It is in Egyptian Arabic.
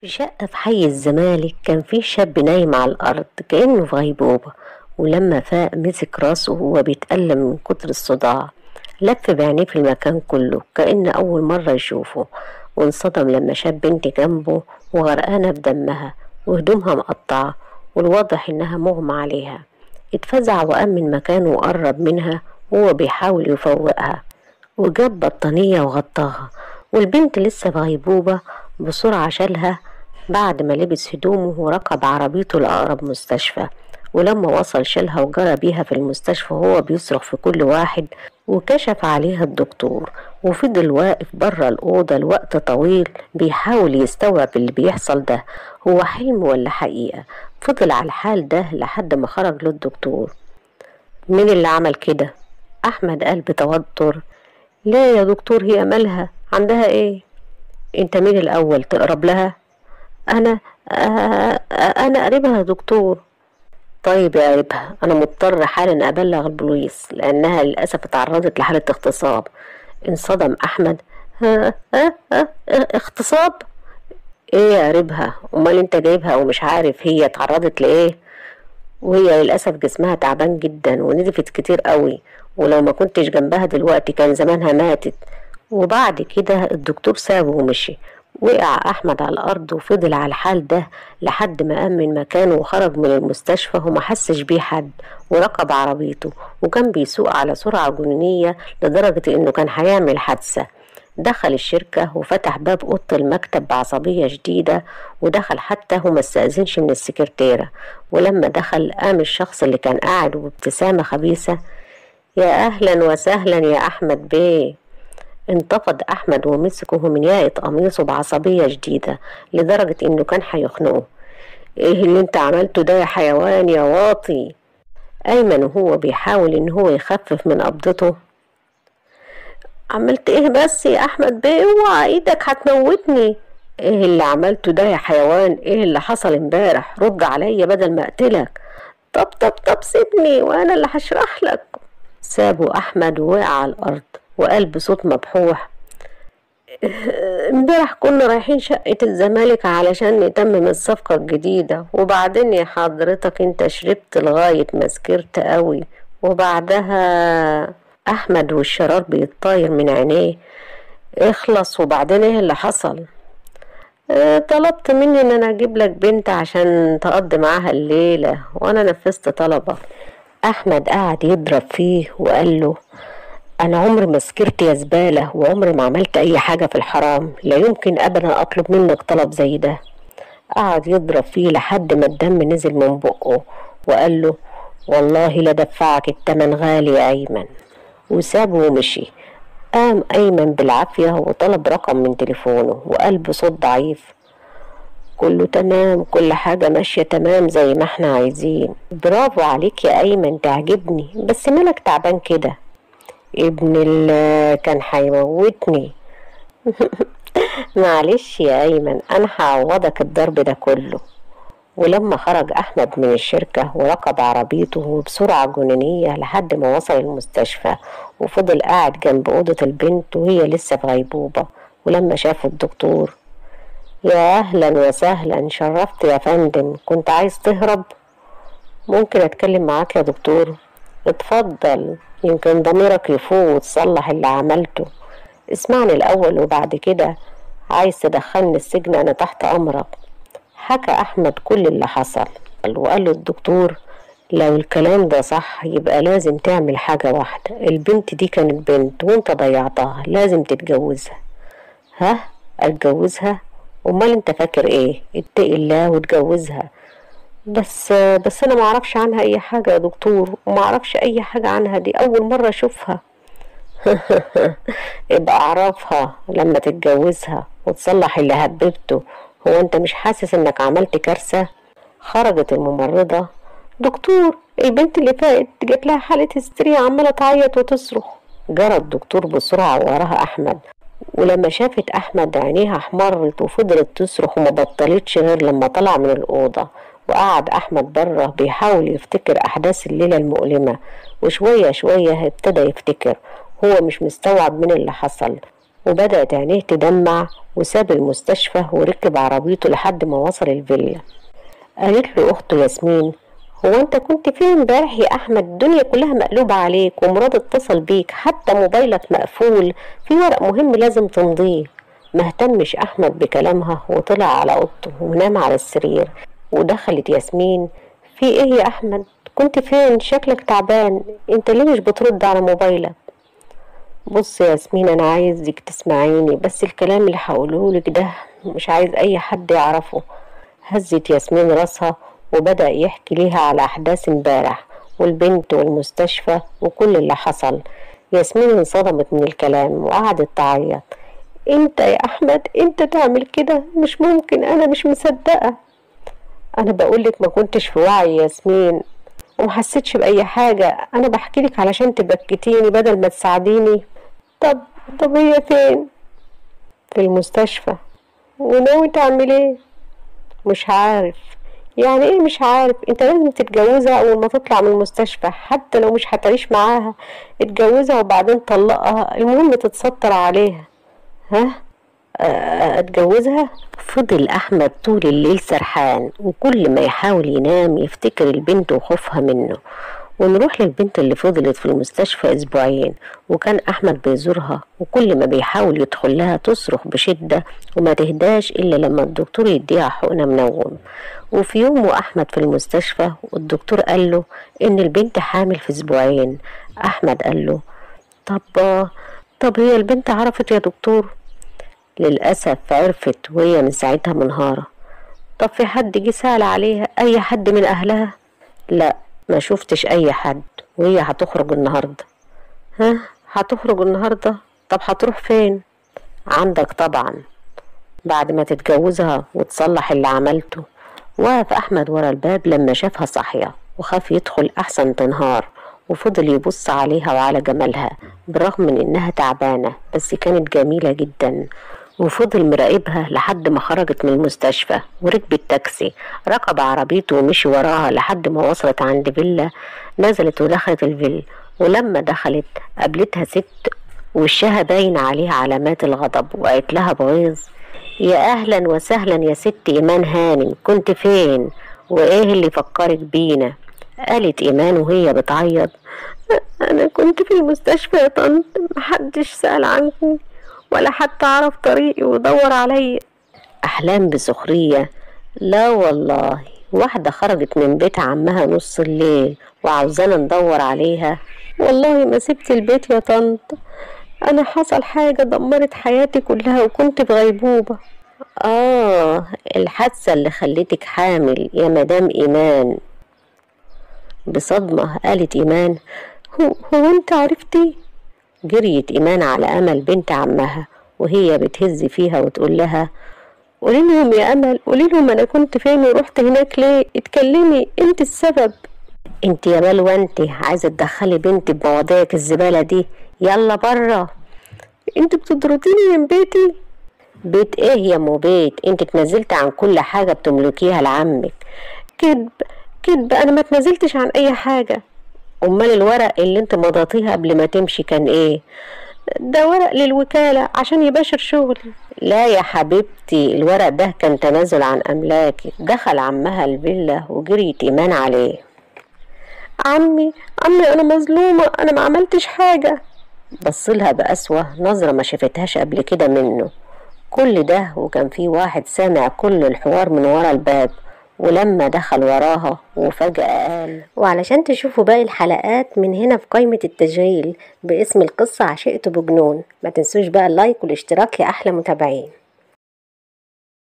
في شقة في حي الزمالك كان في شاب نايم على الأرض كأنه في غيبوبة ولما فاق مسك راسه وهو بيتألم من كتر الصداع لف بعينيه في المكان كله كأن أول مرة يشوفه وانصدم لما شاف بنت جنبه وغرقانة بدمها وهدومها مقطعة والواضح إنها مغمى عليها اتفزع وقام من مكانه وقرب منها وهو بيحاول يفوقها وجاب بطانية وغطاها والبنت لسه في غيبوبة بسرعة شالها بعد ما لبس هدومه وركب عربيته لأقرب مستشفى ولما وصل شالها وجرى بيها في المستشفى وهو بيصرخ في كل واحد وكشف عليها الدكتور وفضل واقف بره الأوضة لوقت طويل بيحاول يستوعب اللي بيحصل ده هو حلم ولا حقيقة فضل على الحال ده لحد ما خرج له الدكتور مين اللي عمل كده أحمد قال بتوتر لا يا دكتور هي مالها عندها ايه انت مين الأول تقرب لها أنا آه أنا قريبها يا دكتور طيب يا قريبها أنا مضطر حالا أبلغ البوليس لأنها للأسف اتعرضت لحالة اغتصاب انصدم أحمد ها ها ها اغتصاب ايه يا قريبها امال انت جايبها ومش عارف هي اتعرضت لايه وهي للأسف جسمها تعبان جدا ونزفت كتير قوي ولو ما كنتش جنبها دلوقتي كان زمانها ماتت وبعد كده الدكتور سابه ومشي وقع أحمد على الأرض وفضل على الحال ده لحد ما قام من مكانه وخرج من المستشفى وما حسش بيه حد وركب عربيته وكان بيسوق على سرعة جنونية لدرجة إنه كان هيعمل حادثة دخل الشركة وفتح باب أوضة المكتب بعصبية شديدة ودخل حتى وما استأذنش من السكرتيرة ولما دخل قام الشخص اللي كان قاعد وبابتسامة خبيثة يا أهلا وسهلا يا أحمد بيه انتفض أحمد ومسكه من ياقة قميصه بعصبية شديدة لدرجة إنه كان هيخنقه إيه اللي أنت عملته ده يا حيوان يا واطي أيمن وهو بيحاول إن هو يخفف من قبضته عملت إيه بس يا أحمد بيه اوعى إيدك هتموتني إيه اللي عملته ده يا حيوان إيه اللي حصل امبارح رد عليا بدل ما أقتلك طب طب طب سيبني وأنا اللي هشرح لك سابه أحمد ووقع على الأرض وقال بصوت مبحوح امبارح كنا رايحين شقة الزمالك علشان نتمم الصفقة الجديدة وبعدين يا حضرتك انت شربت لغاية ما سكرت قوي وبعدها أحمد والشرار بيتطاير من عينيه اخلص وبعدين ايه اللي حصل اه طلبت مني ان انا اجيب لك بنت عشان تقضي معاها الليلة وانا نفذت طلبك احمد قعد يضرب فيه وقال له انا عمري ما سكرت يا زبالة وعمري ما عملت اي حاجة في الحرام لا يمكن ابدا اطلب منك طلب زي ده قعد يضرب فيه لحد ما الدم نزل من بقه وقال له والله لا دفعك التمن غالي يا ايمن وسابه ومشي قام ايمن بالعافية وطلب رقم من تليفونه وقال بصوت ضعيف كله تمام كل حاجة ماشية تمام زي ما احنا عايزين برافو عليك يا أيمن تعجبني بس مالك تعبان كده ابن اللي كان هيموتني معلش يا أيمن أنا هعوضك الضرب ده كله ولما خرج أحمد من الشركة وركب عربيته بسرعة جنونية لحد ما وصل المستشفى وفضل قاعد جنب أوضة البنت وهي لسه في غيبوبة ولما شاف الدكتور يا أهلا وسهلا شرفت يا فندم كنت عايز تهرب ممكن أتكلم معاك يا دكتور اتفضل يمكن ضميرك يفوق وتصلح اللي عملته اسمعني الأول وبعد كده عايز تدخلني السجن أنا تحت أمرك حكى أحمد كل اللي حصل وقال له الدكتور لو الكلام ده صح يبقى لازم تعمل حاجة واحدة البنت دي كانت بنت وانت ضيعتها لازم تتجوزها ها اتجوزها امال انت فاكر ايه اتقي الله واتجوزها بس بس انا ما اعرفش عنها اي حاجه يا دكتور وما اعرفش اي حاجه عنها دي اول مره اشوفها يبقى اعرفها لما تتجوزها وتصلح اللي هببته هو انت مش حاسس انك عملت كارثه خرجت الممرضه دكتور البنت اللي فاتت جات لها حاله هستيريا عماله تعيط وتصرخ جرى الدكتور بسرعه وراها احمد ولما شافت أحمد عينيها احمرت وفضلت تصرخ وما بطلتش غير لما طلع من الأوضة وقعد أحمد بره بيحاول يفتكر أحداث الليلة المؤلمة وشوية شوية ابتدى يفتكر هو مش مستوعب من اللي حصل وبدأت عينيه تدمع وساب المستشفى وركب عربيته لحد ما وصل الفيلا قالت له أخته ياسمين هو انت كنت فين امبارح يا احمد الدنيا كلها مقلوبة عليك ومراد اتصل بيك حتى موبايلك مقفول في ورق مهم لازم تمضيه ما اهتمش احمد بكلامها وطلع على اوضته ونام على السرير ودخلت ياسمين في ايه يا احمد كنت فين شكلك تعبان انت ليه مش بترد على موبايلك بص يا ياسمين انا عايزك تسمعيني بس الكلام اللي هقولهولك ده مش عايز اي حد يعرفه هزت ياسمين راسها وبدأ يحكي ليها على أحداث امبارح والبنت والمستشفى وكل اللي حصل ياسمين انصدمت من الكلام وقعدت تعيط انت يا احمد انت تعمل كده مش ممكن انا مش مصدقه انا بقولك ما كنتش في وعي ياسمين ومحسيتش باي حاجه انا بحكيلك علشان تبكتيني بدل ما تساعديني طب طب هي فين في المستشفى وناوي تعمل ايه مش عارف يعني ايه مش عارف انت لازم تتجوزها اول ما تطلع من المستشفى حتى لو مش هتعيش معاها اتجوزها وبعدين طلقها المهم تتستر عليها ها اتجوزها فضل احمد طول الليل سرحان وكل ما يحاول ينام يفتكر البنت وخوفها منه ونروح للبنت اللي فضلت في المستشفى اسبوعين وكان احمد بيزورها وكل ما بيحاول يدخل لها تصرخ بشده وما تهداش الا لما الدكتور يديها حقنه منوم وفي يوم واحمد في المستشفى والدكتور قال له ان البنت حامل في اسبوعين احمد قال له طب طب هي البنت عرفت يا دكتور للأسف عرفت وهي من ساعتها منهارة طب في حد جه سأل عليها أي حد من أهلها لا ما شفتش أي حد وهي هتخرج النهاردة ها هتخرج النهاردة طب هتروح فين عندك طبعا بعد ما تتجوزها وتصلح اللي عملته وقف أحمد ورا الباب لما شافها صاحية وخاف يدخل أحسن تنهار وفضل يبص عليها وعلى جمالها بالرغم من إنها تعبانة بس كانت جميلة جدا وفضل مراقبها لحد ما خرجت من المستشفى وركبت تاكسي ركب عربيته ومشي وراها لحد ما وصلت عند فيلا نزلت ودخلت الفيلا ولما دخلت قابلتها ست وشها باين عليها علامات الغضب وقالت لها بغيظ يا اهلا وسهلا يا ست ايمان هانم كنت فين وايه اللي فكرك بينا قالت ايمان وهي بتعيط انا كنت في المستشفى يا طنط محدش سأل عني ولا حتى عرف طريقي ودور عليا احلام بسخرية لا والله واحدة خرجت من بيت عمها نص الليل وعاوزانا ندور عليها والله ما سبت البيت يا طنط انا حصل حاجة دمرت حياتي كلها وكنت في غيبوبة اه الحادثة اللي خلتك حامل يا مدام ايمان بصدمة قالت ايمان هو, هو انت عرفتي جريت ايمان على امل بنت عمها وهي بتهز فيها وتقول لها قولي لهم يا امل قولي لهم انا كنت فين ورحت هناك ليه اتكلمي انت السبب انت يا بلوى انت عايزه تدخلي بنتي بمواضيعك الزباله دي يلا بره انت بتطرديني من بيتي بيت ايه يا مو بيت انت اتنازلت عن كل حاجه بتملكيها لعمك كذب كذب انا ما اتنازلتش عن اي حاجه امال الورق اللي انت مضيتيها قبل ما تمشي كان ايه ده ورق للوكالة عشان يباشر شغل لا يا حبيبتي الورق ده كان تنازل عن أملاكي دخل عمها الفيلا وجريت إيمان عليه عمي عمي أنا مظلومة أنا ما عملتش حاجة بصلها بأسوأ نظرة ما شفتهاش قبل كده منه كل ده وكان في واحد سامع كل الحوار من ورا الباب ولما دخل وراها وفجأة قال وعلشان تشوفوا باقي الحلقات من هنا في قائمة التشغيل باسم القصة عشقت بجنون ما تنسوش بقى اللايك والاشتراك يا أحلى متابعين